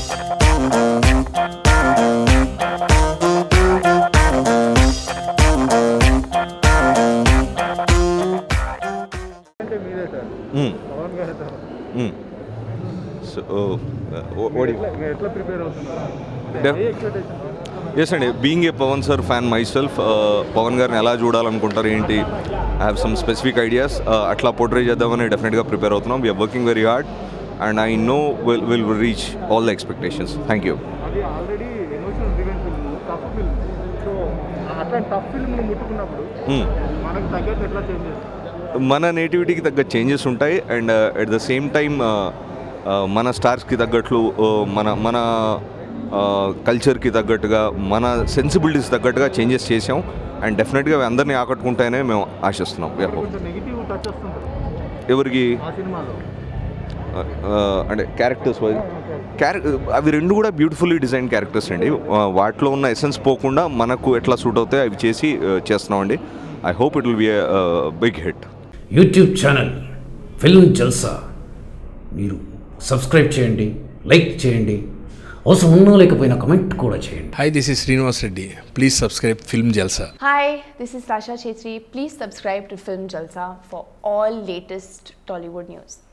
అంటే మీదే sir Mm, Pawan garu sir mm. So, uh, what, what do you... ఎట్లా మీరు ఎట్లా ప్రిపేర్ అవుతున్నారు Def- ఏ ఎక్స్పెక్టేషన్ ఎస్ అండి being a Pawan sir fan myself Pawan గారిని ఎలా చూడాలనుకుంటారు ఏంటి I have some specific ideas అట్లా పోర్ట్రే చేద్దామని డెఫినెట్గా ప్రిపేర్ అవుతున్నాం we are working very hard and I know will will reach all the expectations thank you అది already emotional driven film tough film so అట్లాంటి టఫ్ ఫిల్మ్ను ముట్టుకున్నప్పుడు మనకు తగ్గట్టు ఎట్లా చేంజ్ చేస్తాం మన నేటివిటీకి తగ్గ చేంజెస్ ఉంటాయి and at the same time మన స్టార్స్కి తగ్గట్లు uh, మన మన కల్చర్కి తగ్గట్టుగా మన సెన్సిబిలిటీస్ తగ్గట్టుగా చేంజెస్ చేసాం అండ్ డెఫినెట్గా అవి అందరినీ ఆకట్టుకుంటాయనే మేము ఆశిస్తున్నాం We are hoping. కొంచెం నెగిటివ్ టచ్ వస్తుంటుంది ఎవరికి ఆ సినిమాలో uh, అంటే క్యారెక్టర్స్ వైజ్ క్యారె అవి రెండు కూడా బ్యూటిఫుల్లీ డిజైన్ క్యారెక్టర్స్ అండి Uh, వాటిలో ఉన్న ఎసెన్స్ పోకుండా మనకు ఎట్లా సూట్ అవుతాయి అవి చేసి uh, చేస్తున్నామండి I hope it will be big hit YouTube channel film Jalsa మీరు సబ్స్క్రైబ్ చేయండి లైక్ చేయండి అవసరం ఉన్నా లేకపోయినా కమెంట్ కూడా చేయండి Hi, this is Srinivas Reddy. Please subscribe Film Jalsa. Hi, this is Sasha Chetri. Please subscribe to Film Jalsa for all latest Tollywood news.